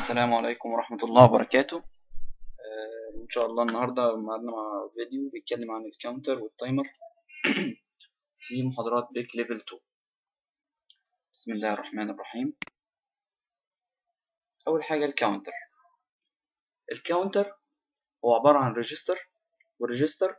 السلام عليكم ورحمة الله وبركاته آه، إن شاء الله النهاردة معنا مع فيديو بيتكلم عن الكاونتر والتايمر في محاضرات بيك ليفل 2 بسم الله الرحمن الرحيم أول حاجة الكاونتر الكاونتر هو عبارة عن ريجستر والريجستر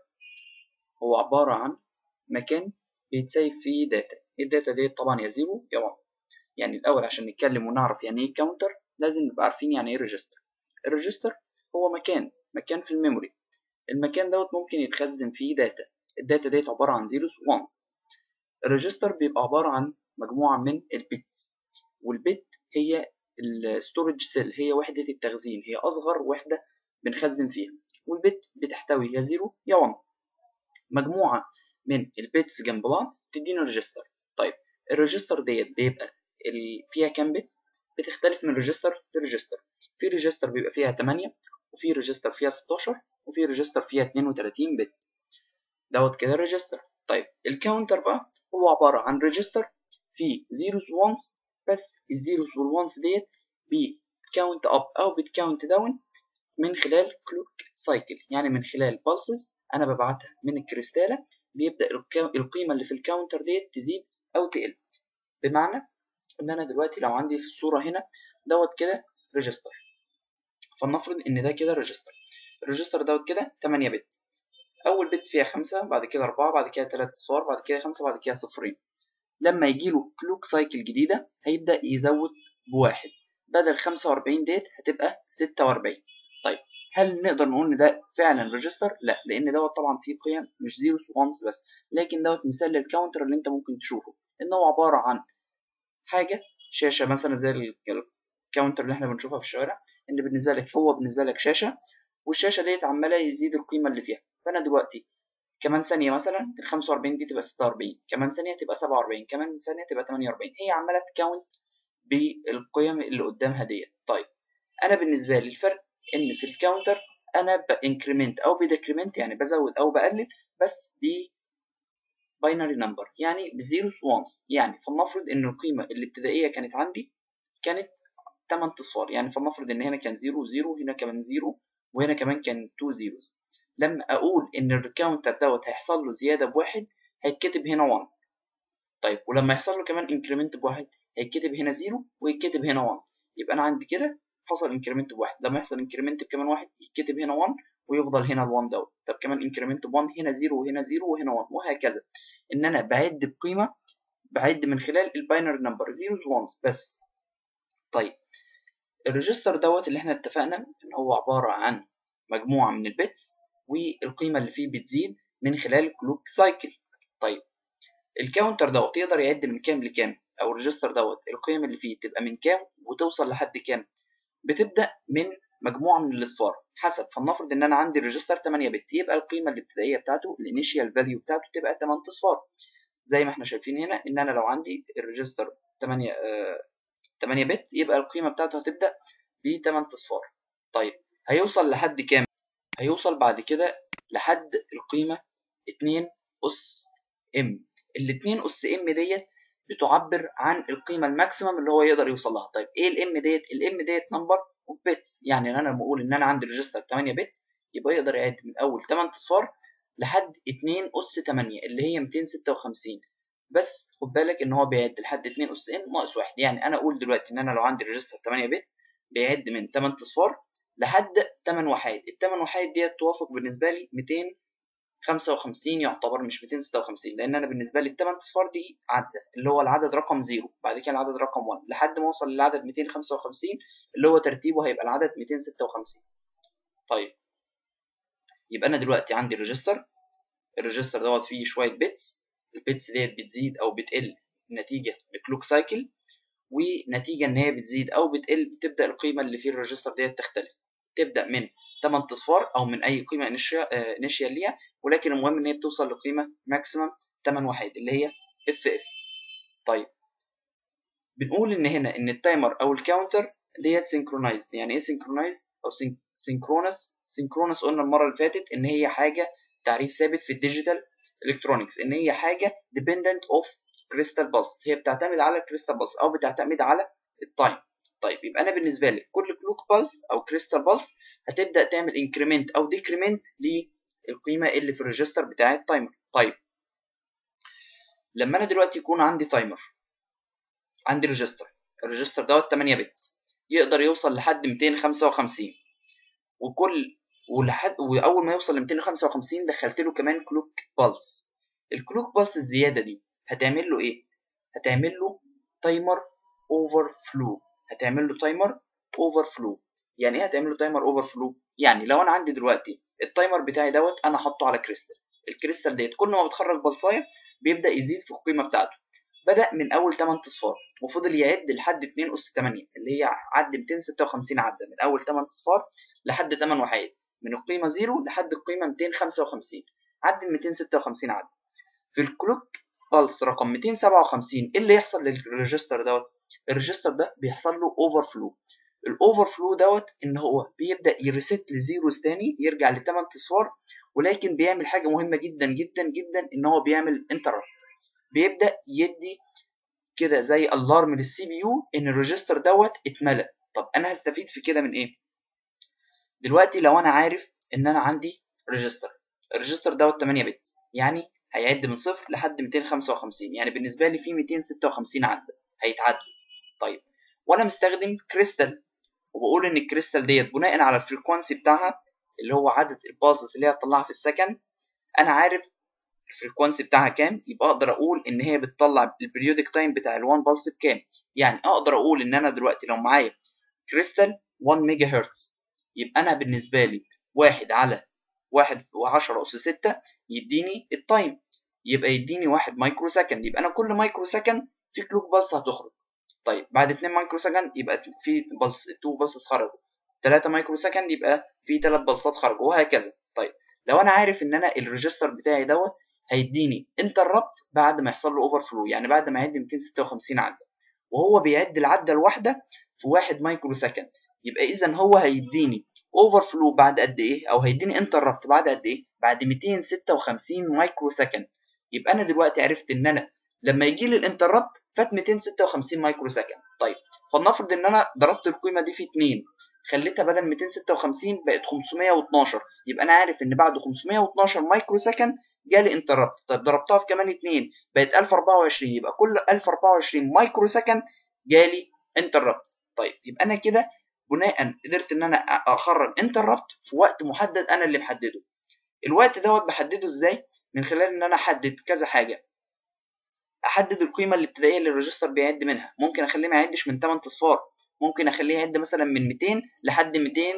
هو عبارة عن مكان بيتسيف فيه داتا الداتا دي طبعا يا زيرو يا 1 يعني الأول عشان نتكلم ونعرف يعني إيه كاونتر لازم نبقى عارفين يعني ايه ريجستر الريجستر هو مكان مكان في الميموري المكان دوت ممكن يتخزن فيه داتا الداتا ديت عبارة عن زيروز وانز الريجستر بيبقى عبارة عن مجموعة من البيتس والبيت هي الستورج سيل هي وحدة التخزين هي أصغر وحدة بنخزن فيها والبيت بتحتوي يا زيرو يا 1 مجموعة من البيتس جنب بعض تدينا ريجستر طيب الريجستر ديت بيبقى فيها كام بت بتختلف من ريجستر لريجستر في ريجستر بيبقى فيها 8 وفي ريجستر فيها 16 وفي ريجستر فيها 32 بت دوت كده ريجستر طيب الكاونتر بقى هو عبارة عن ريجستر فيه زيروز وانز بس الزيروز والوانز ديت بتكاونت اب او بتكاونت داون من خلال كلوك سايكل يعني من خلال بالسز انا ببعتها من الكريستالة بيبدأ القيمة اللي في الكاونتر ديت تزيد او تقل بمعنى ان انا دلوقتي لو عندي في الصوره هنا دوت كده ريجستر فلنفرض ان ده كده ريجستر الريجستر دوت كده 8 بت اول بت فيها 5 بعد كده 4 بعد كده 3 اصفار بعد كده 5 بعد كده صفرين لما يجي له كلوك سايكل جديده هيبدا يزود بواحد بدل 45 ديت هتبقى 46 طيب هل نقدر نقول ان ده فعلا ريجستر لا لان دوت طبعا فيه قيم مش زيروز وانز بس لكن دوت مثال للكاونتر اللي انت ممكن تشوفه ان هو عباره عن حاجه شاشه مثلا زي الكاونتر اللي احنا بنشوفها في الشوارع ان بالنسبه لك هو بالنسبه لك شاشه والشاشه ديت عماله يزيد القيمه اللي فيها فانا دلوقتي كمان ثانيه مثلا ال 45 دي تبقى 46 كمان ثانيه تبقى 47 كمان ثانيه تبقى 48 هي عماله تكاونت بالقيم اللي قدامها ديت طيب انا بالنسبه لي الفرق ان في الكاونتر انا بانكريمنت او بديكريمنت يعني بزود او بقلل بس دي باينري نمبر يعني بزيروز وانز يعني فلنفرض ان القيمه الابتدائيه كانت عندي كانت 8 اصفار يعني فلنفرض ان هنا كان 0 0 هنا كمان 0 وهنا كمان كان 2 زيروز لما اقول ان الكاونتر دوت هيحصل له زياده بواحد هيتكتب هنا 1 طيب ولما يحصل له كمان انكريمنت بواحد هيتكتب هنا 0 ويتكتب هنا 1 يبقى انا عندي كده حصل انكريمنت بواحد لما يحصل انكريمنت بكمان واحد يتكتب هنا 1 ويفضل هنا ال1 دوت طب كمان انكريمنت ب1 هنا 0 وهنا 0 وهنا 1 وهكذا ان انا بعد بقيمه بعد من خلال الباينري نمبر زيروز وانز بس طيب الريجستر دوت اللي احنا اتفقنا ان هو عباره عن مجموعه من البيتس والقيمه اللي فيه بتزيد من خلال الكلوك سايكل طيب الكاونتر دوت يقدر يعد من كام لكام او الريجستر دوت القيم اللي فيه تبقى من كام وتوصل لحد كام بتبدا من مجموعه من الاصفار حسب فلنفرض ان انا عندي ريجستر 8 بت يبقى القيمه الابتدائيه بتاعته الانيشال فاليو بتاعته تبقى 8 اصفار زي ما احنا شايفين هنا ان انا لو عندي الريجستر 8 آه 8 بت يبقى القيمه بتاعته هتبدا ب 8 اصفار طيب هيوصل لحد كام هيوصل بعد كده لحد القيمه 2 اس ام ال 2 اس ام ديت بتعبر عن القيمه الماكسيمم اللي هو يقدر يوصل لها طيب ايه الام ديت الام ديت نمبر اوف بيتس يعني انا لما اقول ان انا عندي ريجستر 8 بت يبقى يقدر يعد من اول 8 اصفار لحد 2 اس 8 اللي هي 256 بس خد بالك ان هو بيعد لحد 2 اس ان ناقص 1 يعني انا اقول دلوقتي ان انا لو عندي ريجستر 8 بت بيعد من 8 اصفار لحد 8 وحايد ال 8 وحايد ديت توافق بالنسبه لي 255 يعتبر مش 256 لان انا بالنسبه لي ال 8 اصفار دي عدد اللي هو العدد رقم 0 بعد كده العدد رقم 1 لحد ما اوصل للعدد 255 اللي هو ترتيبه هيبقى العدد 256 طيب يبقى انا دلوقتي عندي ريجستر الريجستر دوت فيه شويه بيتس البيتس ديت بتزيد او بتقل نتيجه لكلوك سايكل ونتيجه ان هي بتزيد او بتقل بتبدا القيمه اللي في الريجستر ديت تختلف تبدا من 8 اصفار او من اي قيمه انيشيال ليها ولكن المهم ان هي بتوصل لقيمه ماكسيمم 8 وحيد اللي هي اف اف طيب بنقول ان هنا ان التايمر او الكاونتر ديت سينكرونايزد يعني ايه سينكرونايزد او سينكرونس سينكرونس قلنا المره اللي فاتت ان هي حاجه تعريف ثابت في الديجيتال الكترونكس ان هي حاجه dependent of crystal pulse هي بتعتمد على الكريستال بلس او بتعتمد على التايم طيب يبقى انا بالنسبه لي كل كلوك بالس او كريستال بالس هتبدا تعمل انكريمنت او ديكريمنت للقيمه اللي في الريجستر بتاع التايمر طيب لما انا دلوقتي يكون عندي تايمر عندي ريجستر الريجستر دوت 8 بت يقدر يوصل لحد 255 وكل ولحد واول ما يوصل ل 255 دخلت له كمان كلوك بالس الكلوك بالس الزياده دي هتعمل له ايه هتعمل له تايمر اوفر فلو هتعمل له تايمر اوفر فلو يعني ايه هتعمل له تايمر اوفر فلو يعني لو انا عندي دلوقتي التايمر بتاعي دوت انا حاطه على كريستال الكريستال ديت كل ما بتخرج بلصايه بيبدا يزيد في القيمه بتاعته بدا من اول 8 اصفار وفضل يعد لحد 2 اس 8 اللي هي عد 256 عده من اول 8 اصفار لحد 8 وحيد من القيمه 0 لحد القيمه 255 عد ال 256 عده في الكلوك بالس رقم 257 ايه اللي يحصل للريجستر دوت الريجستر ده بيحصل له اوفر فلو الاوفر فلو دوت ان هو بيبدا يريست لزيروز تاني يرجع ل 8 اصفار ولكن بيعمل حاجه مهمه جدا جدا جدا ان هو بيعمل انتربت بيبدا يدي كده زي الارم للسي بي يو ان الريجستر دوت اتملى طب انا هستفيد في كده من ايه دلوقتي لو انا عارف ان انا عندي ريجستر الريجستر دوت 8 بت يعني هيعد من صفر لحد 255 يعني بالنسبه لي في 256 عده هيتعدوا طيب وانا مستخدم كريستال وبقول ان الكريستال ديت بناء على الفريكوانسي بتاعها اللي هو عدد الباسز اللي هي هتطلعها في السكند انا عارف الفريكوانسي بتاعها كام يبقى اقدر اقول ان هي بتطلع البريودك تايم بتاع ال1 بالس بكام يعني اقدر اقول ان انا دلوقتي لو معايا كريستال 1 ميجا هرتز يبقى انا بالنسبه لي واحد على واحد وعشرة أس ستة يديني التايم يبقى يديني واحد مايكرو سكند يبقى أنا كل مايكرو سكند في كلوك بالس هتخرج طيب بعد 2 مايكرو سكند يبقى في بلس 2 بلسز خرجوا 3 مايكرو سكند يبقى في 3 بلسات خرجوا وهكذا طيب لو انا عارف ان انا الريجستر بتاعي دوت هيديني انتربت بعد ما يحصل له اوفر فلو يعني بعد ما يعد 256 عده وهو بيعد العده الواحده في 1 مايكرو سكند يبقى اذا هو هيديني اوفر فلو بعد قد ايه او هيديني انتربت بعد قد ايه بعد 256 مايكرو سكند يبقى انا دلوقتي عرفت ان انا لما يجي لي الانتربت فات 256 مايكرو سكند طيب فلنفرض ان انا ضربت القيمه دي في 2 خليتها بدل 256 بقت 512 يبقى انا عارف ان بعد 512 مايكرو سكند جالي انتربت طيب ضربتها في كمان 2 بقت 1024 يبقى كل 1024 مايكرو سكند جالي انتربت طيب يبقى انا كده بناء قدرت ان انا اخرج انتربت في وقت محدد انا اللي محدده الوقت دوت بحدده ازاي من خلال ان انا احدد كذا حاجه احدد القيمه الابتدائيه اللي الريجستر بيعد منها ممكن اخليه ما يعدش من 8 اصفار ممكن اخليه يعد مثلا من 200 لحد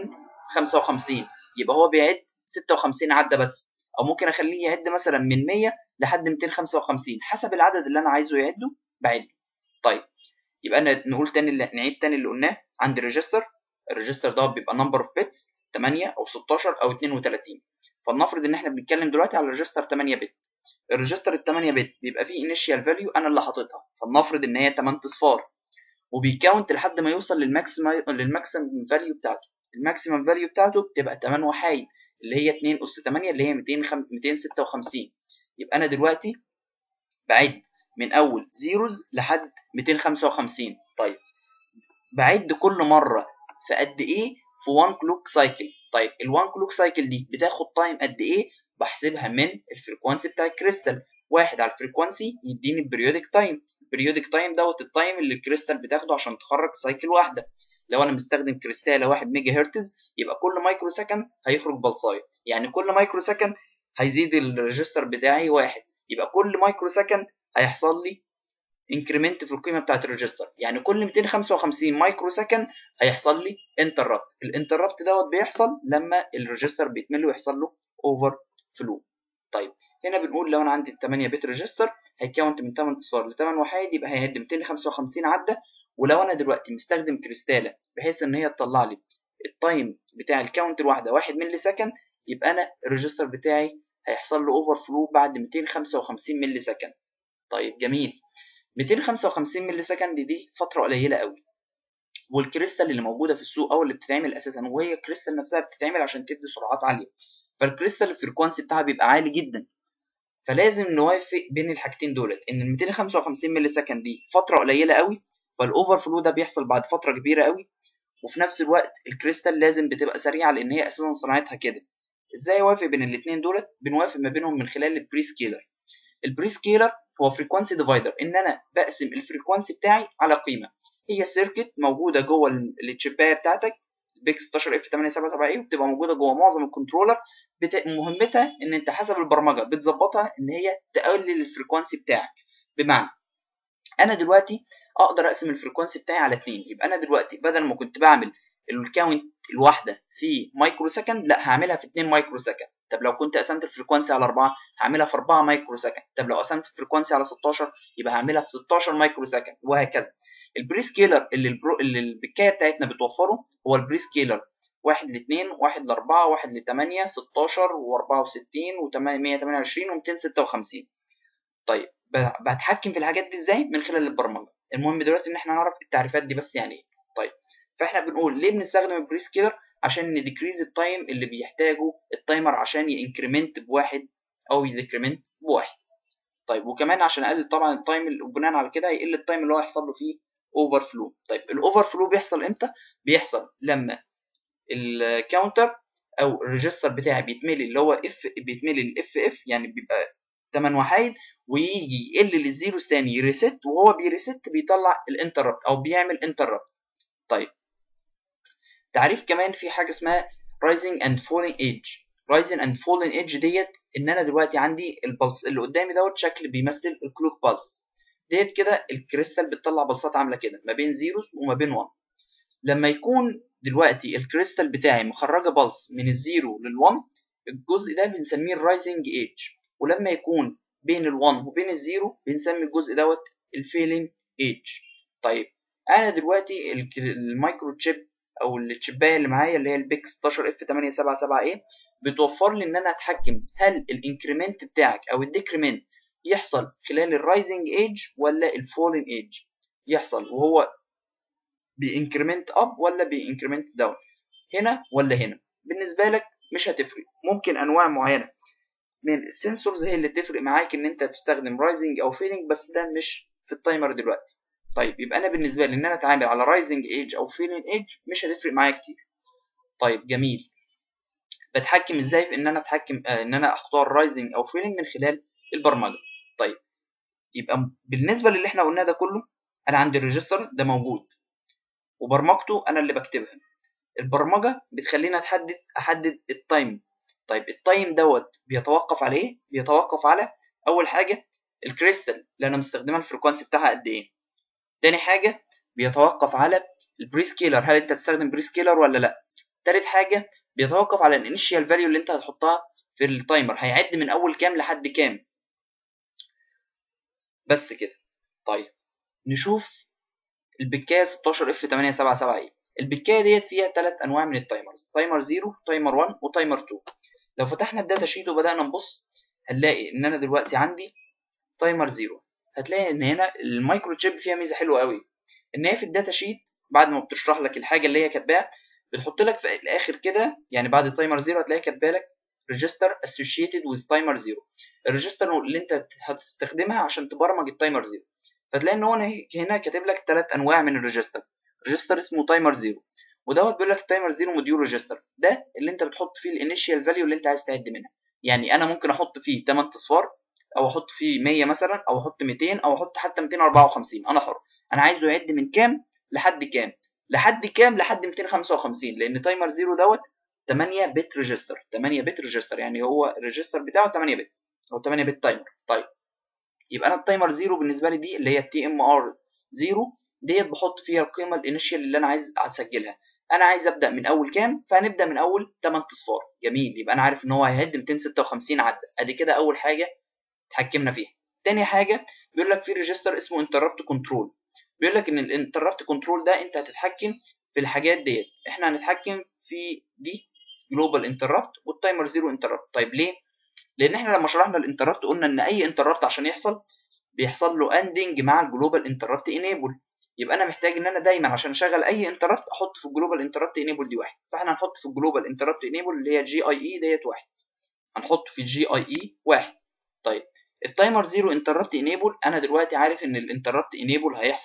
255 يبقى هو بيعد 56 عده بس او ممكن اخليه يعد مثلا من 100 لحد 255 حسب العدد اللي انا عايزه يعده بعده طيب يبقى نقول تاني اللي نعيد تاني اللي قلناه عند الريجستر الريجستر ده بيبقى نمبر اوف بيتس 8 او 16 او 32 فلنفرض ان احنا بنتكلم دلوقتي على الريجستر 8 بت الريجستر ال 8 بت بيبقى فيه انيشال فاليو انا اللي حاططها فلنفرض ان هي 8 اصفار وبيكاونت لحد ما يوصل للماكسيمم للماكسيمم فاليو بتاعته الماكسيمم فاليو بتاعته بتبقى 8 وحايد اللي هي 2 اس 8 اللي هي 256 يبقى انا دلوقتي بعد من اول زيروز لحد 255 طيب بعد كل مره في قد ايه في 1 كلوك سايكل طيب ال1 كلوك سايكل دي بتاخد تايم قد ايه بحسبها من الفريكوانسي بتاع الكريستال واحد على الفريكوانسي يديني البريودك تايم البريودك تايم دوت التايم اللي الكريستال بتاخده عشان تخرج سايكل واحده لو انا مستخدم كريستاله 1 ميجا هرتز يبقى كل مايكرو سكند هيخرج بلصايه يعني كل مايكرو سكند هيزيد الريجستر بتاعي واحد يبقى كل مايكرو سكند هيحصل لي انكريمنت في القيمه بتاعت الريجستر يعني كل 255 مايكرو سكند هيحصل لي انتربت الانتربت دوت بيحصل لما الريجستر بيتمل ويحصل له اوفر فلو طيب هنا بنقول لو انا عندي 8 بت ريجستر هيكاونت من 8 اصفار ل 8 وحيد يبقى هيعد 255 عده ولو انا دلوقتي مستخدم كريستاله بحيث ان هي تطلع لي التايم بتاع الكاونت الواحده 1 ملي سكند يبقى انا الريجستر بتاعي هيحصل له اوفر فلو بعد 255 ملي سكند طيب جميل 255 ملي سكند دي فتره قليله قوي والكريستال اللي موجوده في السوق او اللي بتتعمل اساسا وهي الكريستال نفسها بتتعمل عشان تدي سرعات عاليه فالكريستال الفريكوانسي بتاعها بيبقى عالي جدا فلازم نوافق بين الحاجتين دولت ان ال 255 ملي سكند دي فتره قليله قوي فالاوفر فلو ده بيحصل بعد فتره كبيره قوي وفي نفس الوقت الكريستال لازم بتبقى سريعه لان هي اساسا صناعتها كده ازاي اوافق بين الاثنين دولت بنوافق ما بينهم من خلال البري سكيلر البري سكيلر هو فريكوانسي ديفايدر ان انا بقسم الفريكوانسي بتاعي على قيمه هي سيركت موجوده جوه التشيبايه بتاعتك بيك 16 اف 877 اي وبتبقى موجوده جوه معظم الكنترولر بت... مهمتها ان انت حسب البرمجه بتظبطها ان هي تقلل الفريكوانسي بتاعك بمعنى انا دلوقتي اقدر اقسم الفريكوانسي بتاعي على اتنين يبقى انا دلوقتي بدل ما كنت بعمل الكاونت الواحده في مايكرو سكند لا هعملها في 2 مايكرو سكند طب لو كنت قسمت الفريكوانسي على 4 هعملها في 4 مايكرو سكند طب لو قسمت الفريكوانسي على 16 يبقى هعملها في 16 مايكرو سكند وهكذا البري سكيلر اللي, البرو... اللي البكايه بتاعتنا بتوفره هو البري سكيلر 1 ل 2 1 ل 4 1 ل 8 16 و64 و128 و256 طيب بتحكم في الحاجات دي ازاي من خلال البرمجه المهم دلوقتي ان احنا نعرف التعريفات دي بس يعني ايه طيب فاحنا بنقول ليه بنستخدم البري سكيلر عشان نديكريز التايم اللي بيحتاجه التايمر عشان ينكريمنت بواحد او يديكريمنت بواحد طيب وكمان عشان اقلل طبعا التايم وبناء على كده هيقل التايم اللي هو هيحصل له فيه اوفر فلو طيب الاوفر فلو بيحصل امتى بيحصل لما الكاونتر او الريجستر بتاعي بيتملي اللي هو اف بيتملي الاف اف يعني بيبقى 8 وحيد ويجي يقل للزيروز تاني يريست وهو بيريست بيطلع الانتربت او بيعمل انتربت طيب تعريف كمان في حاجه اسمها rising and falling edge rising and falling edge ديت ان انا دلوقتي عندي البلس اللي قدامي دوت شكل بيمثل الكلوك بالس ديت كده الكريستال بتطلع بلصات عامله كده ما بين زيروز وما بين 1 لما يكون دلوقتي الكريستال بتاعي مخرجه بلس من الزيرو لل1 الجزء ده بنسميه الرايزنج ايدج ولما يكون بين ال1 وبين الزيرو بنسمي الجزء دوت الفيلينج ايدج طيب انا دلوقتي المايكرو تشيب او التشيبايه اللي معايا اللي هي البيك 16 اف 877 اي بتوفر لي ان انا اتحكم هل الانكريمنت بتاعك او الديكريمنت يحصل خلال الرايزنج ايدج ولا الفولين ايدج يحصل وهو بانكريمنت اب ولا بانكريمنت داون هنا ولا هنا بالنسبه لك مش هتفرق ممكن انواع معينه من السنسورز هي اللي تفرق معاك ان انت تستخدم رايزنج او فيلينج بس ده مش في التايمر دلوقتي طيب يبقى انا بالنسبه لي ان انا اتعامل على رايزنج ايدج او فيلينج ايدج مش هتفرق معايا كتير طيب جميل بتحكم ازاي في ان انا اتحكم آه ان انا اختار رايزنج او فيلينج من خلال البرمجه طيب يبقى بالنسبه للي احنا قلناه ده كله انا عندي الريجستر ده موجود وبرمجته انا اللي بكتبها البرمجه بتخليني اتحدد احدد التايم طيب التايم دوت بيتوقف على ايه بيتوقف على اول حاجه الكريستال اللي انا مستخدمها الفريكوانسي بتاعها قد ايه تاني حاجه بيتوقف على البري سكيلر هل انت تستخدم بري سكيلر ولا لا تالت حاجه بيتوقف على الانيشال فاليو اللي انت هتحطها في التايمر هيعد من اول كام لحد كام بس كده طيب نشوف البكايه 16 اف 877 اي البكايه ديت فيها ثلاث انواع من التايمرز تايمر 0 تايمر 1 وتايمر 2 لو فتحنا الداتا شيت وبدانا نبص هنلاقي ان انا دلوقتي عندي تايمر 0 هتلاقي ان هنا المايكرو تشيب فيها ميزه حلوه قوي ان هي في الداتا شيت بعد ما بتشرح لك الحاجه اللي هي كاتباها بتحط لك في الاخر كده يعني بعد تايمر 0 هتلاقي كاتبه لك ريجستر associated with تايمر 0 الريجستر اللي انت هتستخدمها عشان تبرمج التايمر 0 فتلاقي ان هو هنا كاتب لك ثلاث انواع من الريجستر ريجستر اسمه تايمر 0 ودوت بيقول لك تايمر 0 موديول ريجستر ده اللي انت بتحط فيه الانيشال فاليو اللي انت عايز تعد منها يعني انا ممكن احط فيه 8 اصفار او احط فيه 100 مثلا او احط 200 او احط حتى 254 انا حر انا عايزه يعد من كام لحد كام لحد كام لحد 255 لان تايمر 0 دوت 8 بت ريجستر 8 بت ريجستر يعني هو الريجستر بتاعه 8 بت او 8 بت تايمر طيب يبقى انا التايمر 0 بالنسبه لي دي اللي هي التي ام ار 0 ديت بحط فيها القيمه الانيشال اللي انا عايز اسجلها انا عايز ابدا من اول كام فهنبدا من اول 8 اصفار جميل يبقى انا عارف ان هو هيعد 256 عده ادي كده اول حاجه اتحكمنا فيها تاني حاجه بيقول لك في ريجستر اسمه انتربت كنترول بيقول لك ان الانتربت كنترول ده انت هتتحكم في الحاجات ديت احنا هنتحكم في دي جلوبال انتربت والتايمر زيرو انتربت طيب ليه لان احنا لما شرحنا الانتربت قلنا ان اي انتربت عشان يحصل بيحصل له اندنج مع الجلوبال انتربت انيبل يبقى انا محتاج ان انا دايما عشان اشغل اي انتربت احط في الجلوبال انتربت انيبل دي واحد فاحنا هنحط في الجلوبال انتربت انيبل اللي هي جي اي اي ديت واحد هنحط في جي اي اي واحد طيب التايمر زيرو انتربت انيبل انا دلوقتي عارف ان الانتربت انيبل هيحصل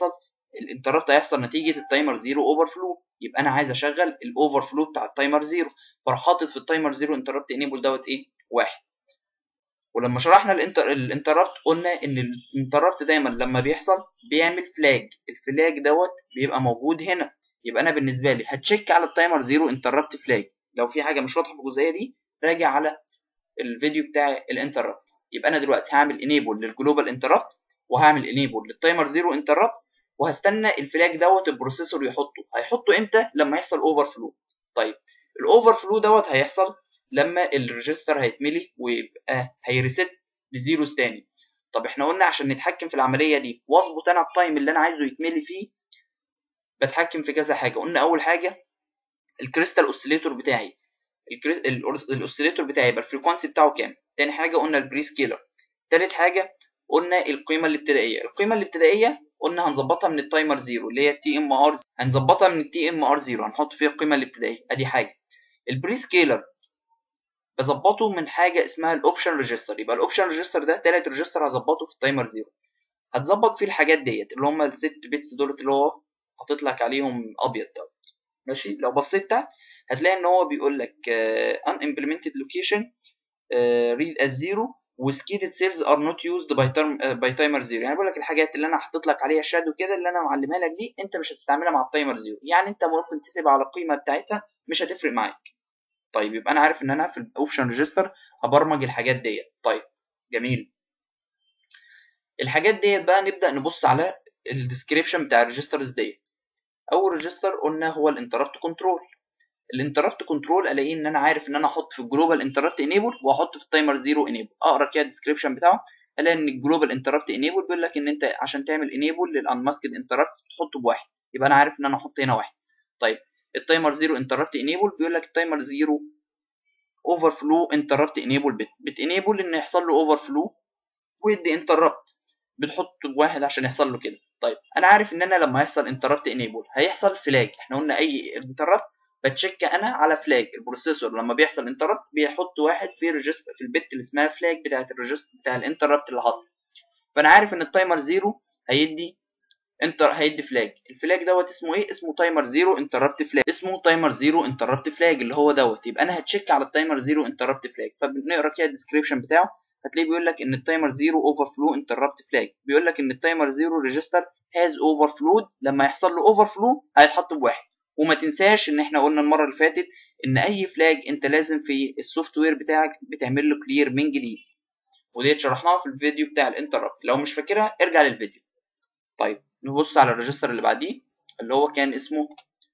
الانتربت هيحصل نتيجه التايمر زيرو اوفر فلو يبقى انا عايز اشغل الاوفر فلو بتاع التايمر زيرو فراح حاطط في التايمر زيرو انتربت انيبل دوت ايه واحد ولما شرحنا الانتر الانتربت قلنا ان الانتربت دايما لما بيحصل بيعمل فلاج الفلاج دوت بيبقى موجود هنا يبقى انا بالنسبه لي هتشيك على التايمر زيرو انتربت فلاج لو في حاجه مش واضحه في الجزئيه دي راجع على الفيديو بتاع الانتربت يبقى انا دلوقتي هعمل انيبل للجلوبال انتربت وهعمل انيبل للتايمر زيرو انتربت وهستنى الفلاج دوت البروسيسور يحطه هيحطه امتى لما يحصل اوفر فلو طيب الاوفر فلو دوت هيحصل لما الريجستر هيتملي ويبقى هيريست لزيروز تاني طب احنا قلنا عشان نتحكم في العمليه دي واظبط انا التايم اللي انا عايزه يتملي فيه بتحكم في كذا حاجه قلنا اول حاجه الكريستال اوسيليتور بتاعي الاوسيليتور بتاعي يبقى الفريكوانسي بتاعه كام تاني حاجه قلنا البري سكيلر تالت حاجه قلنا القيمه الابتدائيه القيمه الابتدائيه قلنا هنظبطها من التايمر زيرو اللي هي التي ام ار هنظبطها من التي ام ار زيرو هنحط فيها القيمه الابتدائيه ادي حاجه البري سكيلر بظبطه من حاجه اسمها الاوبشن ريجستر يبقى الاوبشن ريجستر ده تالت ريجستر هظبطه في التايمر زيرو هتظبط فيه الحاجات ديت اللي هم الست بيتس دولت اللي هو حاطط لك عليهم ابيض دوت ماشي لو بصيت تحت هتلاقي ان هو بيقول لك uh, unimplemented location uh, read as zero وسكيدد سيلز ار نوت يوزد باي باي تايمر زيرو يعني بقول لك الحاجات اللي انا حاطط لك عليها شادو كده اللي انا معلمها لك دي انت مش هتستعملها مع التايمر زيرو يعني انت ممكن تسيبها على القيمه بتاعتها مش هتفرق معاك طيب يبقى انا عارف ان انا في الاوبشن ريجستر هبرمج الحاجات ديت طيب جميل الحاجات ديت بقى نبدا نبص على الديسكريبشن بتاع الريجسترز ديت اول ريجستر قلنا هو الانتربت كنترول الانتربت كنترول الاقيه ان انا عارف ان انا احط في الجلوبال انتربت انيبل واحط في التايمر زيرو انيبل اقرا كده الديسكريبشن بتاعه الاقي ان الجلوبال انتربت انيبل بيقول لك ان انت عشان تعمل انيبل للانماسكد انتربتس بتحطه بواحد يبقى انا عارف ان انا احط هنا واحد طيب التايمر زيرو انتربت انيبل بيقول لك التايمر زيرو اوفر فلو انتربت انيبل بت بتانيبل ان يحصل له اوفر فلو ويدي انتربت بتحط بواحد عشان يحصل له كده طيب انا عارف ان انا لما يحصل انتربت انيبل هيحصل فلاج احنا قلنا اي انتربت بتشيك انا على فلاج البروسيسور لما بيحصل انتربت بيحط واحد في ريجستر في البت اللي اسمها فلاج بتاعت الريجستر بتاع الانتربت اللي حصل فانا عارف ان التايمر زيرو هيدي انتر هيدي فلاج الفلاج دوت اسمه ايه اسمه تايمر زيرو انتربت فلاج اسمه تايمر زيرو انتربت فلاج اللي هو دوت يبقى انا هتشيك على التايمر زيرو انتربت فلاج فبنقرا كده الديسكريبشن بتاعه هتلاقيه بيقول لك ان التايمر زيرو اوفر فلو انتربت فلاج بيقول لك ان التايمر زيرو ريجستر هاز اوفر فلود لما يحصل له اوفر فلو هيتحط بواحد وما تنساش ان احنا قلنا المره اللي فاتت ان اي فلاج انت لازم في السوفت وير بتاعك بتعمل له كلير من جديد وديت شرحناها في الفيديو بتاع الانتربت لو مش فاكرها ارجع للفيديو طيب نبص على الريجستر اللي بعديه اللي هو كان اسمه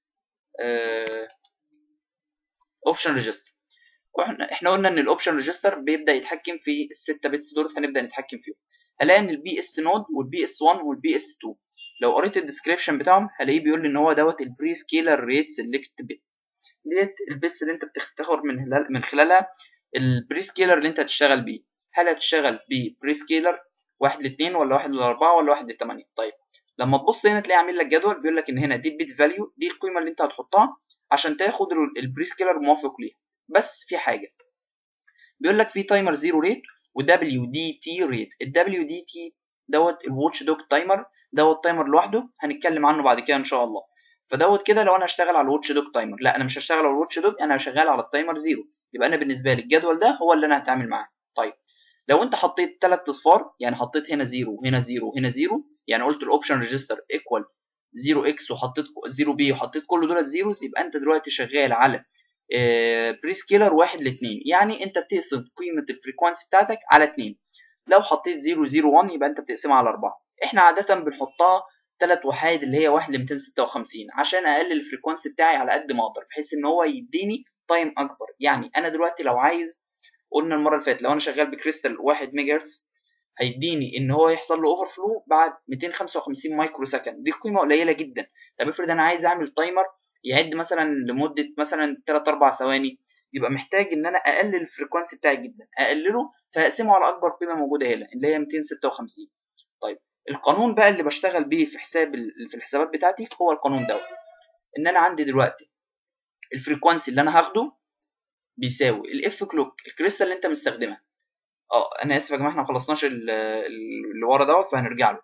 اوبشن ريجستر واحنا احنا قلنا ان الاوبشن ريجستر بيبدا يتحكم في الستة بيتس دول هنبدا نتحكم فيهم هلاقي ان البي اس نود والبي اس 1 والبي اس 2 لو قريت الديسكريبشن بتاعهم هلاقيه بيقول لي ان هو دوت البري سكيلر ريت سيلكت بيتس ديت البيتس اللي انت بتاخد من خلال من خلالها البري سكيلر اللي انت هتشتغل بيه هل هتشتغل ببري سكيلر واحد لاتنين ولا واحد لاربعة ولا واحد لتمانية طيب لما تبص هنا تلاقي عامل لك جدول بيقول لك ان هنا دي البيت فاليو دي القيمه اللي انت هتحطها عشان تاخد البري سكيلر موافق ليها بس في حاجه بيقول لك في تايمر زيرو ريت ودبليو دي تي ريت الدبليو دي تي دوت الواتش دوج تايمر دوت تايمر لوحده هنتكلم عنه بعد كده ان شاء الله فدوت كده لو انا هشتغل على الواتش دوج تايمر لا انا مش هشتغل على الواتش دوج انا شغال على التايمر زيرو يبقى انا بالنسبه لي الجدول ده هو اللي انا هتعامل معاه طيب لو انت حطيت ثلاث اصفار يعني حطيت هنا زيرو هنا زيرو هنا زيرو يعني قلت الاوبشن ريجستر ايكوال 0 اكس وحطيت 0 بي وحطيت كل دول زيروز يبقى انت دلوقتي شغال على بري سكيلر 1 ل 2 يعني انت بتقسم قيمه الفريكوانسي بتاعتك على 2 لو حطيت 0 0 1 يبقى انت بتقسمها على 4 احنا عاده بنحطها ثلاث وحايد اللي هي 1 ل 256 عشان اقلل الفريكوانسي بتاعي على قد ما اقدر بحيث ان هو يديني تايم اكبر يعني انا دلوقتي لو عايز قلنا المره اللي فاتت لو انا شغال بكريستال 1 ميجا هرتز هيديني ان هو يحصل له اوفر فلو بعد 255 مايكرو سكند دي قيمه قليله جدا طب افرض انا عايز اعمل تايمر يعد مثلا لمده مثلا 3 4 ثواني يبقى محتاج ان انا اقلل الفريكوانسي بتاعي جدا اقلله فاقسمه على اكبر قيمه موجوده هنا اللي هي 256 طيب القانون بقى اللي بشتغل بيه في حساب في الحسابات بتاعتي هو القانون دوت ان انا عندي دلوقتي الفريكوانسي اللي انا هاخده بيساوي الاف كلوك الكريستال اللي انت مستخدمها اه انا اسف يا جماعه احنا ما خلصناش اللي ورا دوت فهنرجع له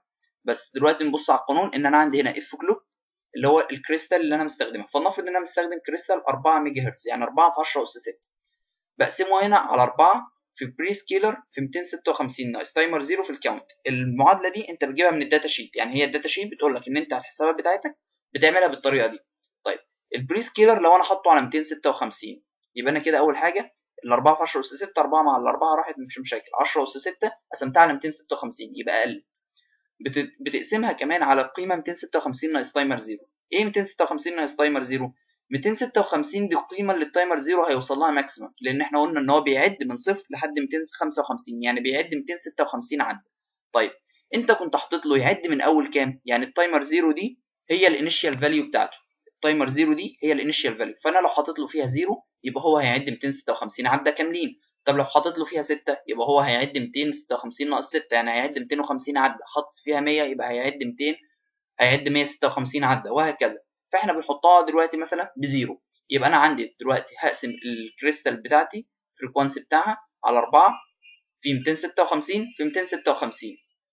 بس دلوقتي نبص على القانون ان انا عندي هنا اف كلوك اللي هو الكريستال اللي انا مستخدمه فلنفرض ان انا مستخدم كريستال 4 ميجا هرتز يعني 4 في 10 اس 6 بقسمه هنا على 4 في بري سكيلر في 256 ناقص تايمر 0 في الكاونت المعادله دي انت بتجيبها من الداتا شيت يعني هي الداتا شيت بتقول لك ان انت الحسابات بتاعتك بتعملها بالطريقه دي طيب البري سكيلر لو انا حاطه على 256 يبقى انا كده اول حاجه ال 4 في 10 اس 6 4 مع ال 4 راحت مش مشاكل 10 اس 6 قسمتها على 256 يبقى قلت بت... بتقسمها كمان على القيمه 256 ناقص تايمر 0 ايه 256 ناقص تايمر 0 256 دي القيمه اللي التايمر 0 هيوصل لها ماكسيمم لان احنا قلنا ان هو بيعد من صفر لحد 255 يعني بيعد 256 عد طيب انت كنت حاطط له يعد من اول كام يعني التايمر 0 دي هي الانيشال فاليو بتاعته التايمر 0 دي هي الانيشال فاليو فانا لو حاطط له فيها 0 يبقى هو هيعد 256 عده كاملين طب لو حاطط له فيها 6 يبقى هو هيعد 256 ناقص 6 يعني هيعد 250 عده حاطط فيها 100 يبقى هيعد 200 هيعد 156 عده وهكذا فاحنا بنحطها دلوقتي مثلا بزيرو يبقى انا عندي دلوقتي هقسم الكريستال بتاعتي الفريكوانسي بتاعها على 4 في 256 في 256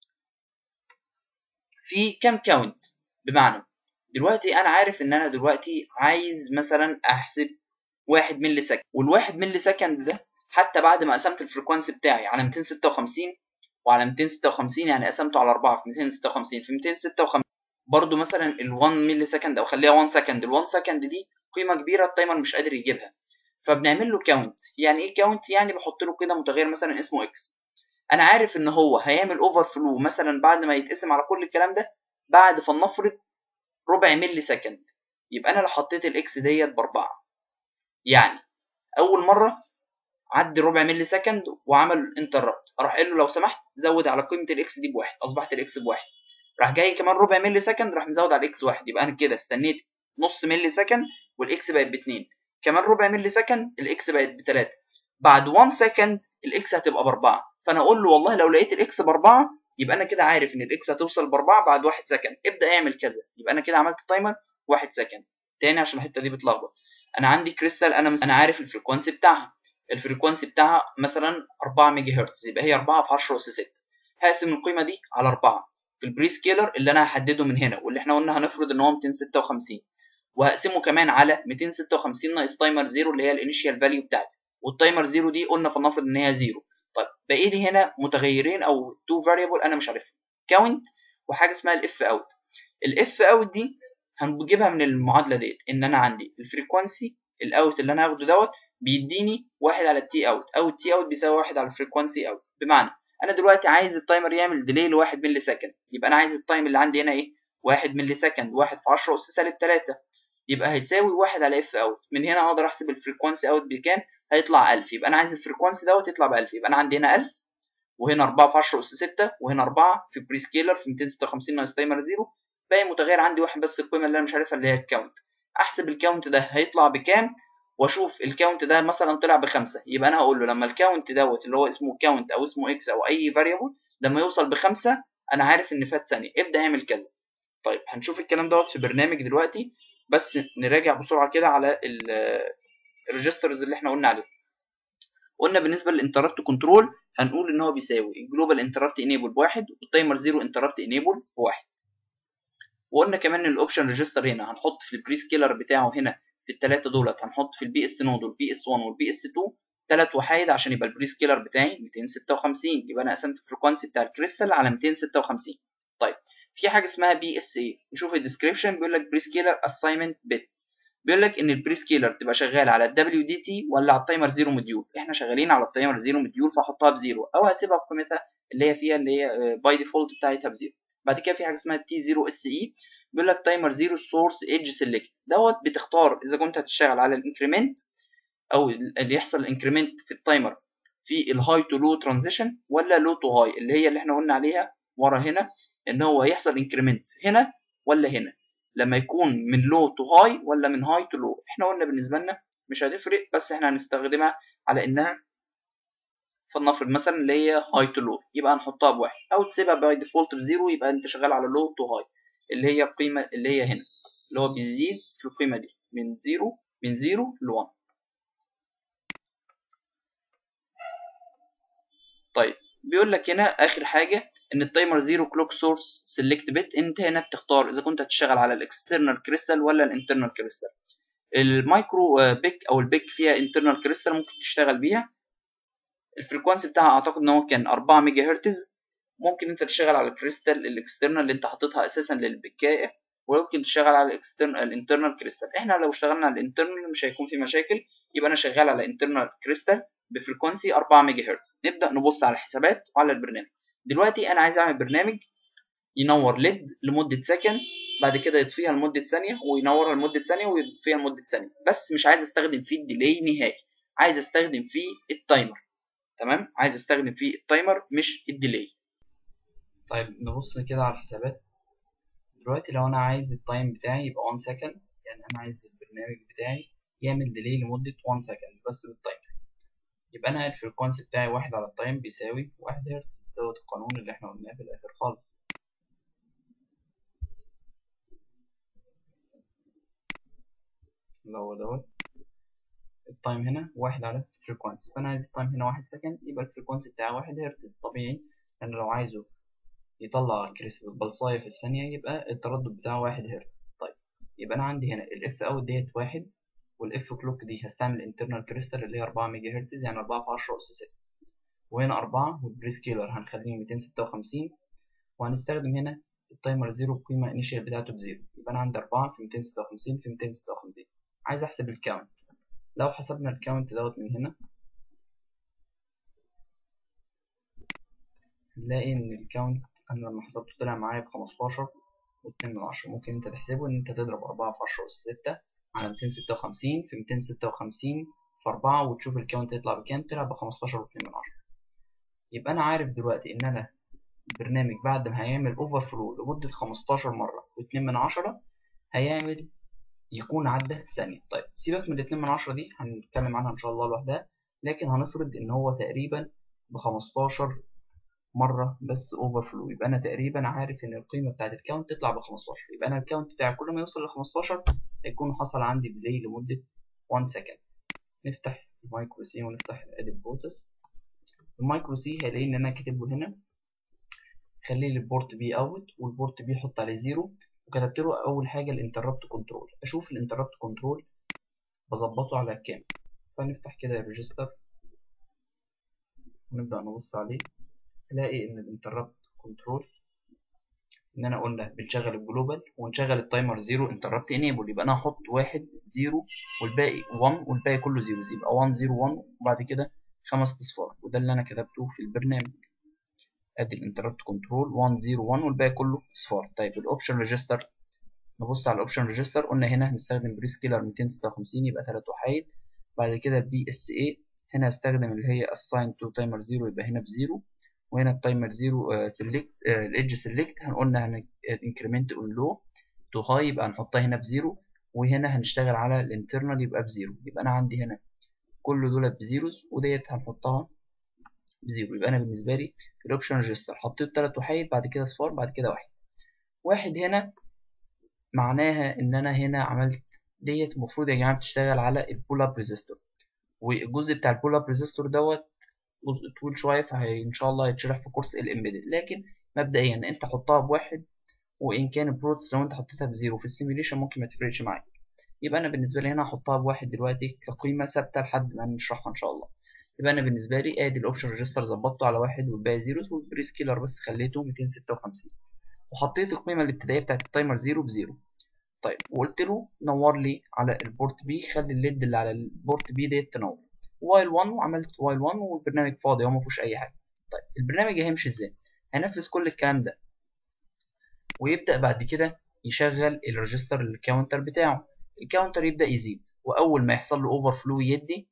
في كام كاونت بمعنى دلوقتي انا عارف ان انا دلوقتي عايز مثلا احسب 1 ملي سكند والواحد ملي سكند ده حتى بعد ما قسمت الفريكوانسي بتاعي على 256 وعلى 256 يعني قسمته على 4 في 256 في 256 برضو مثلا ال 1 ملي سكند او خليها 1 سكند ال 1 سكند دي قيمه كبيره التايمر مش قادر يجيبها فبنعمل له كاونت يعني ايه كاونت يعني بحط له كده متغير مثلا اسمه اكس انا عارف ان هو هيعمل اوفر فلو مثلا بعد ما يتقسم على كل الكلام ده بعد فلنفرض ربع ملي سكند يبقى انا لو حطيت الاكس ديت باربعه يعني اول مره عدي ربع ملي سكند وعمل انتربت اروح قايل له لو سمحت زود على قيمه الاكس دي بواحد اصبحت الاكس بواحد راح جاي كمان ربع ملي سكند راح مزود على الاكس واحد يبقى انا كده استنيت نص ملي سكند والاكس بقت باتنين كمان ربع ملي سكند الاكس بقت بتلاته بعد 1 سكند الاكس هتبقى باربعه فانا اقول له والله لو لقيت الاكس باربعه يبقى انا كده عارف ان الاكس هتوصل باربعه بعد 1 سكند ابدا اعمل كذا يبقى انا كده عملت تايمر 1 سكند تاني عشان الحته دي بتلخبط انا عندي كريستال انا مس... انا عارف الفريكوانسي بتاعها الفريكوانسي بتاعها مثلا 4 ميجا هرتز يبقى هي 4 في 10 اس 6 هقسم القيمه دي على 4 في البري سكيلر اللي انا هحدده من هنا واللي احنا قلنا هنفرض ان هو 256 وهقسمه كمان على 256 ناقص تايمر 0 اللي هي الانيشال فاليو بتاعتي والتايمر 0 دي قلنا فلنفرض ان هي 0 طيب باقي لي هنا متغيرين او تو فاريبل انا مش عارفهم كاونت وحاجه اسمها الاف اوت الاف اوت دي هنجيبها من المعادله ديت ان انا عندي الفريكوانسي الاوت اللي انا هاخده دوت بيديني واحد على التي اوت او التي اوت بيساوي واحد على الفريكوانسي اوت بمعنى انا دلوقتي عايز التايمر يعمل ديلي لواحد ملي سكند يبقى انا عايز التايم اللي عندي هنا ايه واحد ملي سكند واحد في 10 اس سالب 3 يبقى هيساوي واحد على اف اوت من هنا اقدر احسب الفريكوانسي اوت بكام هيطلع 1000 يبقى انا عايز الفريكوانسي دوت يطلع ب 1000 يبقى انا عندي هنا 1000 وهنا 4 في 10 اس 6 وهنا 4 في بري سكيلر في 256 ناقص تايمر 0 باقي متغير عندي واحد بس القيمه اللي انا مش عارفها اللي هي الكاونت احسب الكاونت ده هيطلع بكام واشوف الكاونت ده مثلا طلع بخمسه يبقى انا هقول له لما الكاونت دوت اللي هو اسمه كاونت او اسمه اكس او اي فاريبل لما يوصل بخمسه انا عارف ان فات ثانيه ابدا اعمل كذا طيب هنشوف الكلام دوت في برنامج دلوقتي بس نراجع بسرعه كده على الريجسترز اللي احنا قلنا عليه قلنا بالنسبه للانتربت كنترول هنقول ان هو بيساوي الجلوبال انتربت انيبل بواحد والتايمر زيرو انتربت انيبل بواحد وقلنا كمان ان الاوبشن ريجستر هنا هنحط في البري سكيلر بتاعه هنا في الثلاثه دولت هنحط في البي اس نود والبي اس 1 والبي اس 2 ثلاث وحايد عشان يبقى البري سكيلر بتاعي 256 يبقى انا قسمت الفريكوانسي بتاع الكريستال على 256 طيب في حاجه اسمها بي اس اي نشوف الديسكريبشن بيقول لك بري سكيلر اساينمنت بت بيقول لك ان البري سكيلر تبقى شغال على الدبليو دي تي ولا على التايمر زيرو موديول احنا شغالين على التايمر زيرو موديول فاحطها بزيرو او هسيبها بقيمتها اللي هي فيها اللي هي باي ديفولت بتاعتها بزيرو بعد كده في حاجه اسمها تي 0 اس اي بيقول لك تايمر زيرو سورس ايدج سيلكت دوت بتختار اذا كنت هتشتغل على الانكريمنت او اللي يحصل انكريمنت في التايمر في الهاي تو لو ترانزيشن ولا لو تو هاي اللي هي اللي احنا قلنا عليها ورا هنا ان هو يحصل انكريمنت هنا ولا هنا لما يكون من لو تو هاي ولا من هاي تو لو احنا قلنا بالنسبه لنا مش هتفرق بس احنا هنستخدمها على انها فلنفرض مثلا اللي هي هاي تو لو يبقى هنحطها بواحد او تسيبها باي ديفولت بزيرو يبقى انت شغال على لو تو هاي اللي هي القيمه اللي هي هنا اللي هو بيزيد في القيمه دي من زيرو من زيرو ل 1 طيب بيقول لك هنا اخر حاجه ان التايمر زيرو كلوك سورس سيلكت بت انت هنا بتختار اذا كنت هتشتغل على الاكسترنال كريستال ولا الانترنال كريستال المايكرو بيك او البيك فيها انترنال كريستال ممكن تشتغل بيها الفريكوانسي بتاعها اعتقد ان هو كان 4 ميجا هرتز ممكن انت تشتغل على الكريستال الاكسترنال اللي انت حاططها اساسا للبكايه ويمكن تشتغل على الاكسترنال الانترنال كريستال احنا لو اشتغلنا على الانترنال مش هيكون في مشاكل يبقى انا شغال على انترنال كريستال بفريكوانسي 4 ميجا هرتز نبدا نبص على الحسابات وعلى البرنامج دلوقتي انا عايز اعمل برنامج ينور ليد لمده سكند بعد كده يطفيها لمده ثانيه وينورها لمده ثانيه ويطفيها لمده ثانيه بس مش عايز استخدم فيه الديلي نهائي عايز استخدم فيه التايمر تمام عايز استخدم فيه التايمر مش الديلي طيب نبص كده على الحسابات دلوقتي لو انا عايز التايم بتاعي يبقى 1 سكند يعني انا عايز البرنامج بتاعي يعمل ديلي لمدة 1 سكند بس بالتايمر يبقى انا الفريكوانسي بتاعي واحد على التايم بيساوي واحد هرتز دوت القانون اللي احنا قلناه في الاخر خالص اللي هو دوت التايم هنا واحد على الفريكوانسي فانا عايز التايم هنا واحد سكند يبقى الفريكوانسي بتاعي واحد هرتز طبيعي لان لو عايزه يطلع كريستال بلصاية في الثانية يبقى التردد بتاعه واحد هرتز طيب يبقى أنا عندي هنا الاف اوت ديت واحد والاف كلوك دي هستعمل انترنال كريستال اللي هي أربعة ميجا هرتز يعني أربعة في عشرة أس ستة وهنا أربعة والبريسكيلر هنخليه ميتين ستة وخمسين وهنستخدم هنا التايمر زيرو بقيمة انيشال بتاعته بزيرو يبقى أنا عندي أربعة في ميتين ستة وخمسين في ميتين ستة وخمسين عايز أحسب الكاونت لو حسبنا الكاونت دوت من هنا هنلاقي إن الكاونت أنا لما حسبته طلع معايا بخمستاشر واتنين من عشرة ممكن أنت تحسبه إن أنت تضرب أربعة في عشرة أس ستة على ميتين ستة وخمسين في ميتين ستة وخمسين في أربعة وتشوف الكاونت يطلع بكام طلع بخمستاشر واتنين من عشرة يبقى أنا عارف دلوقتي إن أنا البرنامج بعد ما هيعمل أوفر فلو لمدة خمستاشر مرة واتنين من عشرة هيعمل يكون عدى ثانية طيب سيبك من الاتنين من عشرة دي هنتكلم عنها إن شاء الله لوحدها لكن هنفرض إن هو تقريبا بخمستاشر مرة بس اوفر فلو يبقى انا تقريبا عارف ان القيمة بتاعت الكاونت تطلع ب 15 يبقى انا الكاونت بتاعي كل ما يوصل ل 15 هيكون حصل عندي ديلي لمدة 1 سكند نفتح المايكرو سي ونفتح الاديت بوتس المايكرو سي هيلاقي ان انا كاتب له هنا خلي لي البورت بي اوت والبورت بي حط عليه زيرو وكتبت له اول حاجة الانتربت كنترول اشوف الانتربت كنترول بظبطه على كام فنفتح كده الريجستر ونبدأ نبص عليه تلاقي ان الانتربت كنترول ان انا قلنا بنشغل الجلوبال ونشغل التايمر زيرو انتربت انيبل يبقى انا هحط واحد زيرو والباقي 1 والباقي كله زيرو يبقى 1 0 1 وبعد كده خمس اصفار وده اللي انا كتبته في البرنامج ادي الانتربت كنترول 1 0 1 والباقي كله اصفار طيب الاوبشن ريجستر نبص على الاوبشن ريجستر قلنا هنا هنستخدم بريسكيلر 256 يبقى 3 وحيد بعد كده البي اس اي هنا هستخدم اللي هي assign to timer 0 يبقى هنا بزيرو وهنا التايمر زيرو سيلكت الايدج سيلكت هنقولنا هن انكريمنت اون لو تو هاي يبقى هنحطها هنا بزيرو وهنا هنشتغل على الانترنال يبقى بزيرو يبقى انا عندي هنا كل دول بزيروز وديت هنحطها بزيرو يبقى انا بالنسبه لي الاوبشن ريجستر حطيت تلات وحيد بعد كده صفار بعد كده واحد واحد هنا معناها ان انا هنا عملت ديت المفروض يا جماعه بتشتغل على البول اب ريزيستور والجزء بتاع البول اب ريزيستور دوت جزء طويل شويه فهي ان شاء الله هيتشرح في كورس الامبيدد لكن مبدئيا انت حطها بواحد وان كان البروتس لو انت حطيتها بزيرو في السيميليشن ممكن ما تفرقش معاك يبقى انا بالنسبه لي هنا هحطها بواحد دلوقتي كقيمه ثابته لحد ما نشرحها ان شاء الله يبقى انا بالنسبه لي ادي الاوبشن ريجستر ظبطته على واحد والباقي زيروز والبريسكيلر بس خليته 256 وحطيت القيمه الابتدائيه بتاعت التايمر زيرو بزيرو طيب وقلت له نور لي على البورت بي خلي الليد اللي على البورت بي ديت تنور وايل 1 وعملت وايل 1 والبرنامج فاضي هو ما فيهوش اي حاجه طيب البرنامج هيمشي ازاي هينفذ كل الكلام ده ويبدا بعد كده يشغل الريجستر الكاونتر بتاعه الكاونتر يبدا يزيد واول ما يحصل له اوفر فلو يدي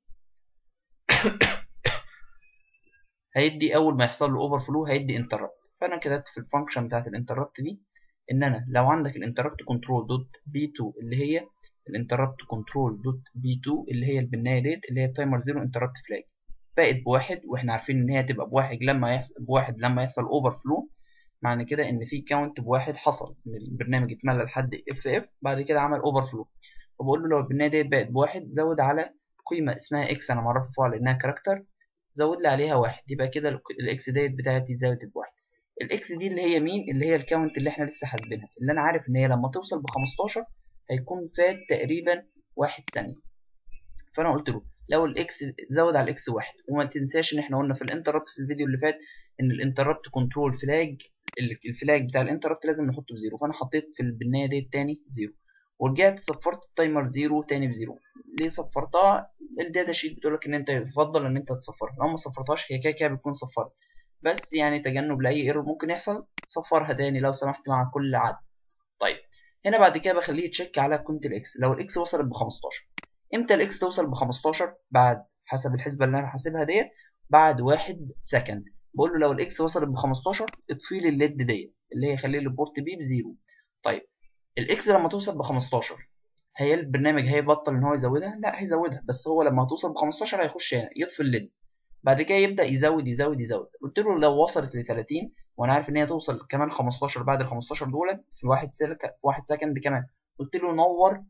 هيدي اول ما يحصل له اوفر فلو هيدي انتربت فانا كتبت في الفانكشن بتاعت الانتربت دي ان انا لو عندك الانتربت كنترول دوت بي 2 اللي هي الانتربت كنترول دوت بي 2 اللي هي البنايه ديت اللي هي التايمر زيرو انتربت فلاج بقت بواحد واحنا عارفين ان هي تبقى بواحد لما يحصل بواحد لما يحصل اوفر فلو معنى كده ان في كاونت بواحد حصل ان البرنامج اتملى لحد اف اف بعد كده عمل اوفر فلو فبقول له لو البنايه ديت بقت بواحد زود على قيمه اسمها اكس انا معرفها فوق لانها كاركتر زود لي عليها واحد يبقى كده الاكس ديت بتاعتي زادت بواحد الاكس دي اللي هي مين اللي هي الكاونت اللي احنا لسه حاسبينها اللي انا عارف ان هي لما توصل ب 15 هيكون فات تقريبا واحد ثانيه فانا قلت له لو الاكس زود على الاكس واحد وما تنساش ان احنا قلنا في الانتربت في الفيديو اللي فات ان الانتربت كنترول فلاج الفلاج بتاع الانتربت لازم نحطه بزيرو فانا حطيت في البنايه دي تاني زيرو ورجعت صفرت التايمر زيرو تاني بزيرو ليه صفرتها الداتا شيت بتقول لك ان انت يفضل ان انت تصفرها لو ما صفرتهاش هي كده كده بتكون صفرت بس يعني تجنب لاي ايرور ممكن يحصل صفرها تاني لو سمحت مع كل عد طيب هنا بعد كده بخليه يتشيك على قيمه الاكس لو الاكس وصلت ب 15 امتى الاكس توصل ب 15 بعد حسب الحسبه اللي انا حاسبها ديت بعد واحد سكند بقول له لو الاكس وصلت ب 15 اطفي لي الليد ديت اللي هي خلي لي البورت بي بزيرو طيب الاكس لما توصل ب 15 هي البرنامج هيبطل ان هو يزودها لا هيزودها بس هو لما توصل ب 15 هيخش هنا يطفي الليد بعد كده يبدا يزود يزود يزود قلت له لو وصلت ل 30 وانا عارف ان هي توصل كمان 15 بعد ال 15 دول في واحد سلك واحد سكند كمان قلت له نور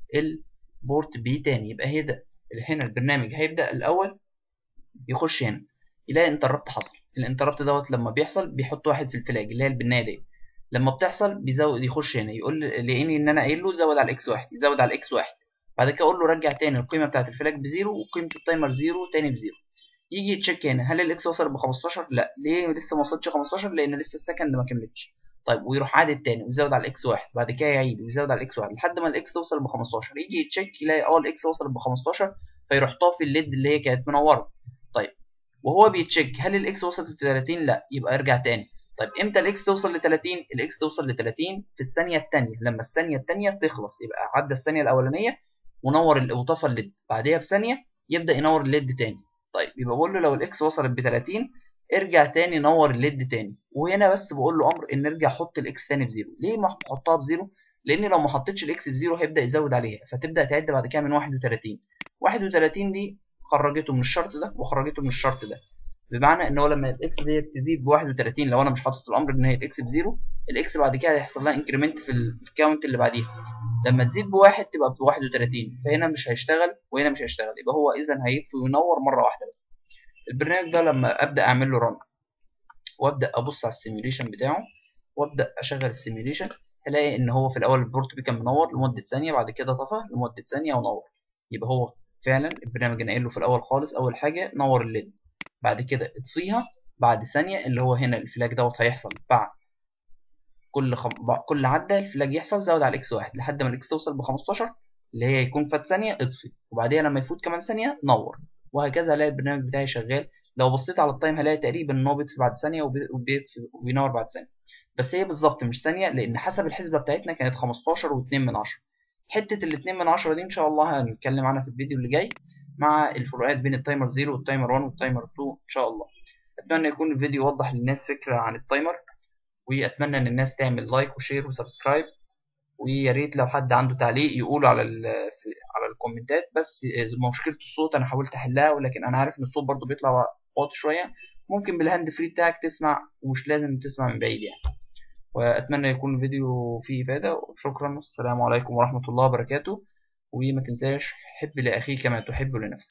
البورت بي تاني يبقى هي ده هنا البرنامج هيبدا الاول يخش هنا يلاقي انتربت حصل الانتربت دوت لما بيحصل بيحط واحد في الفلاج اللي هي البنايه دي لما بتحصل بيزود يخش هنا يقول لاني ان انا قايل له زود على الاكس واحد يزود على الاكس واحد بعد كده اقول له رجع تاني القيمه بتاعت الفلاج بزيرو وقيمه التايمر زيرو تاني بزيرو يجي يتشيك هنا هل الاكس وصل ب 15 لا ليه لسه ما وصلتش 15 لان لسه السكند ما كملتش طيب ويروح عادل تاني ويزود على الاكس واحد بعد كده يعيد ويزود على الاكس واحد لحد ما الاكس توصل ب 15 يجي يتشيك يلاقي اه الاكس وصل ب 15 فيروح طافي الليد اللي هي كانت منوره طيب وهو بيتشيك هل الاكس وصلت ل 30 لا يبقى ارجع تاني طيب امتى الاكس توصل ل 30 الاكس توصل ل 30 في الثانيه الثانيه لما الثانيه الثانيه تخلص يبقى عدى الثانيه الاولانيه ونور وطفى الليد بعديها بثانيه يبدا ينور الليد تاني طيب يبقى بقول له لو الاكس وصلت ب 30 ارجع تاني نور الليد تاني وهنا بس بقول له امر ان ارجع حط الاكس تاني بزيرو ليه ما احطها بزيرو لان لو ما حطيتش الاكس بزيرو هيبدا يزود عليها فتبدا تعد بعد كده من 31 31 دي خرجته من الشرط ده وخرجته من الشرط ده بمعنى ان هو لما الاكس ديت تزيد ب 31 لو انا مش حاطط الامر ان هي الاكس بزيرو الاكس بعد كده هيحصل لها انكريمنت في الكاونت اللي بعديها لما تزيد بواحد تبقى ب 31 فهنا مش هيشتغل وهنا مش هيشتغل يبقى هو اذا هيطفي وينور مره واحده بس البرنامج ده لما ابدا اعمل له رن وابدا ابص على السيميوليشن بتاعه وابدا اشغل السيميوليشن هلاقي ان هو في الاول البورت بي كان منور لمده ثانيه بعد كده طفى لمده ثانيه ونور يبقى هو فعلا البرنامج انا قايل له في الاول خالص اول حاجه نور الليد بعد كده اطفيها بعد ثانيه اللي هو هنا الفلاج دوت هيحصل بعد كل خم... كل عده الفلاج يحصل زود على الاكس واحد لحد ما الاكس توصل ب 15 اللي هي يكون فات ثانيه اطفي وبعديها لما يفوت كمان ثانيه نور وهكذا هلاقي البرنامج بتاعي شغال لو بصيت على التايم هلاقي تقريبا ان هو بيطفي بعد ثانيه وبيطفي وبينور بعد ثانيه بس هي بالظبط مش ثانيه لان حسب الحسبه بتاعتنا كانت 15 و2 من 10 حته ال2 من 10 دي ان شاء الله هنتكلم عنها في الفيديو اللي جاي مع الفروقات بين التايمر 0 والتايمر 1 والتايمر 2 ان شاء الله اتمنى يكون الفيديو وضح للناس فكره عن التايمر واتمنى ان الناس تعمل لايك وشير وسبسكرايب ويا ريت لو حد عنده تعليق يقوله على على الكومنتات بس مشكله الصوت انا حاولت احلها ولكن انا عارف ان الصوت برضو بيطلع واطي شويه ممكن بالهاند فري بتاعك تسمع ومش لازم تسمع من بعيد يعني واتمنى يكون الفيديو فيه افاده وشكرا والسلام عليكم ورحمه الله وبركاته وما تنساش حب لاخيك كما تحب لنفسك